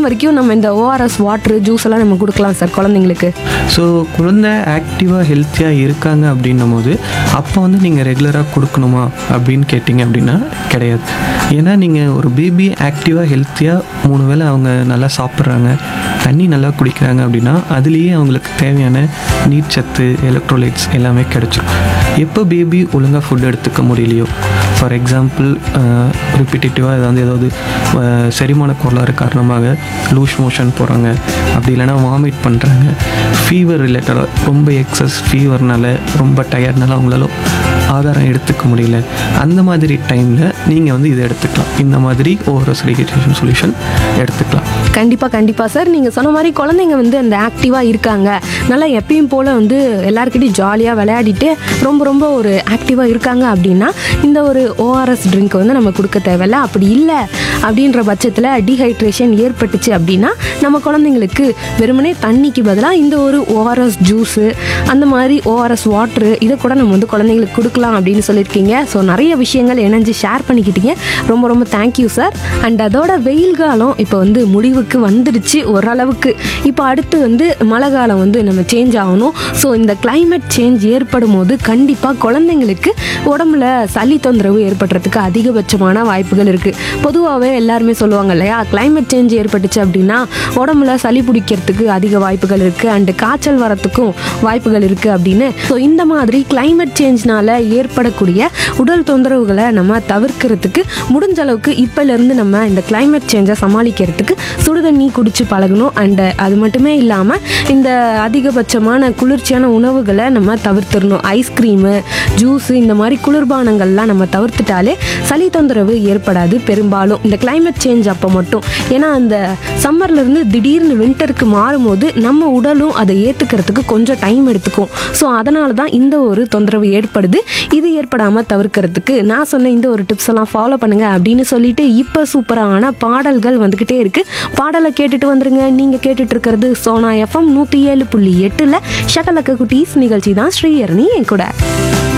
வரைக்கும் நம்ம இந்த ஓஆர்எஸ் வாட்டர் ஜூஸ் எல்லாம் நம்ம கொடுக்கலாம் சார் குழந்தைங்களுக்கு ஸோ குழந்தை ஆக்டிவாக ஹெல்த்தியாக இருக்காங்க அப்படின்னும் போது அப்போ வந்து நீங்கள் ரெகுலராக கொடுக்கணுமா அப்படின்னு கேட்டிங்க அப்படின்னா கிடையாது ஏன்னா நீங்கள் ஒரு பேபி ஆக்டிவாக ஹெல்த்தியாக மூணு வேளை அவங்க நல்லா சாப்பிட்றாங்க தண்ணி நல்லா குடிக்கிறாங்க அப்படின்னா அதுலேயே அவங்களுக்கு தேவையான நீர்ச்சத்து எலக்ட்ரோலைட்ஸ் எல்லாமே கிடைச்சிரும் எப்போ பேபி ஒழுங்காக ஃபுட் எடுத்துக்க முடியலையோ ஃபார் எக்ஸாம்பிள் ரிப்பிட்டேட்டிவாக ஏதாவது ஏதாவது அஹ், செரிமான கோளாறு காரணமாக லூஸ் மோஷன் போகிறாங்க அப்படி இல்லைன்னா வாமிட் பண்ணுறாங்க ஃபீவர் ரிலேட்டடாக ரொம்ப எக்ஸஸ் ஃபீவர்னால ரொம்ப டயர்ட்னால அவங்களால ஆதாரம் எடுத்துக்க முடியல அந்த மாதிரி டைமில் நீங்கள் வந்து இதை எடுத்துக்கலாம் இந்த மாதிரி ஓவரஸ் ரீஹைட்ரேஷன் சொல்யூஷன் எடுத்துக்கலாம் கண்டிப்பாக கண்டிப்பாக சார் நீங்கள் சொன்ன மாதிரி குழந்தைங்க வந்து அந்த ஆக்டிவாக இருக்காங்க நல்லா எப்பயும் போல் வந்து எல்லாருக்கிட்டையும் ஜாலியாக விளையாடிட்டு ரொம்ப ரொம்ப ஒரு ஆக்டிவாக இருக்காங்க அப்படின்னா இந்த ஒரு ஓஆர்எஸ் ட்ரிங்க் வந்து நம்ம கொடுக்க தேவையில்ல அப்படி இல்லை அப்படின்ற பட்சத்தில் டீஹைட்ரேஷன் ஏற்பட்டுச்சு அப்படின்னா நம்ம குழந்தைங்களுக்கு வெறுமனே தண்ணிக்கு பதிலாக இந்த ஒரு ஓஆர்எஸ் ஜூஸு அந்த மாதிரி ஓஆர்எஸ் வாட்ரு இதை கூட நம்ம வந்து குழந்தைங்களுக்கு கொடுக்கலாம் அப்படின்னு சொல்லியிருக்கீங்க ஸோ நிறைய விஷயங்கள் இணைஞ்சு ஷேர் பண்ணிக்கிட்டீங்க ரொம்ப ரொம்ப தேங்க்யூ சார் அண்ட் அதோட வெயில் காலம் இப்போ வந்து முடிவுக்கு வந்துடுச்சு ஓரளவுக்கு இப்போ அடுத்து வந்து மழை காலம் வந்து நம்ம சேஞ்ச் ஆகணும் ஸோ இந்த climate சேஞ்ச் ஏற்படும் போது கண்டிப்பாக குழந்தைங்களுக்கு உடம்புல சளி தொந்தரவு ஏற்படுறதுக்கு அதிகபட்சமான வாய்ப்புகள் இருக்குது பொதுவாகவே எல்லாருமே சொல்லுவாங்க இல்லையா climate சேஞ்ச் ஏற்பட்டுச்சு அப்படின்னா உடம்புல சளி பிடிக்கிறதுக்கு அதிக வாய்ப்புகள் இருக்குது அண்டு காய்ச்சல் வரத்துக்கும் வாய்ப்புகள் இருக்குது அப்படின்னு ஸோ இந்த மாதிரி climate சேஞ்ச்னால ஏற்படக்கூடிய உடல் தொந்தரவுகளை நம்ம தவிர்க்கிறதுக்கு முடிஞ்ச அளவுக்கு இப்போலேருந்து நம்ம இந்த climate சேஞ்சை சமாளிக்கிறதுக்கு சுடுதண்ணி குடிச்சு பழகணும் அண்டு அது மட்டுமே இல்லாமல் இந்த அதிகபட்சமான குளிர்ச்சியான உணவுகளை நம்ம தவிர்த்திடணும் ஐஸ்கிரீமு ஜூஸு இந்த மாதிரி குளிர்பானங்கள்லாம் நம்ம தவிர்த்துட்டாலே சளி தொந்தரவு ஏற்படாது பெரும்பாலும் இந்த climate சேஞ்ச் அப்போ மட்டும் ஏன்னா அந்த சம்மர்லேருந்து திடீர்னு வின்டருக்கு மாறும்போது நம்ம உடலும் அதை ஏற்றுக்கிறதுக்கு கொஞ்சம் டைம் எடுத்துக்கும் ஸோ அதனால தான் இந்த ஒரு தொந்தரவு ஏற்படுது இது ஏற்படாமல் தவிர்க்கிறதுக்கு நான் சொன்ன இந்த ஒரு டிப்ஸ் எல்லாம் ஃபாலோ பண்ணுங்க அப்படின்னு சொல்லிட்டு இப்போ சூப்பரான பாடல்கள் வந்துக்கிட்டே இருக்கு பாடலை கேட்டுட்டு வந்துருங்க நீங்கள் கேட்டுட்டு இருக்கிறது சோனா எஃப்எம் நூற்றி ஏழு புள்ளி எட்டில் ஷகலக்க குட்டீஸ் நிகழ்ச்சி தான் ஸ்ரீயரணி என் கூட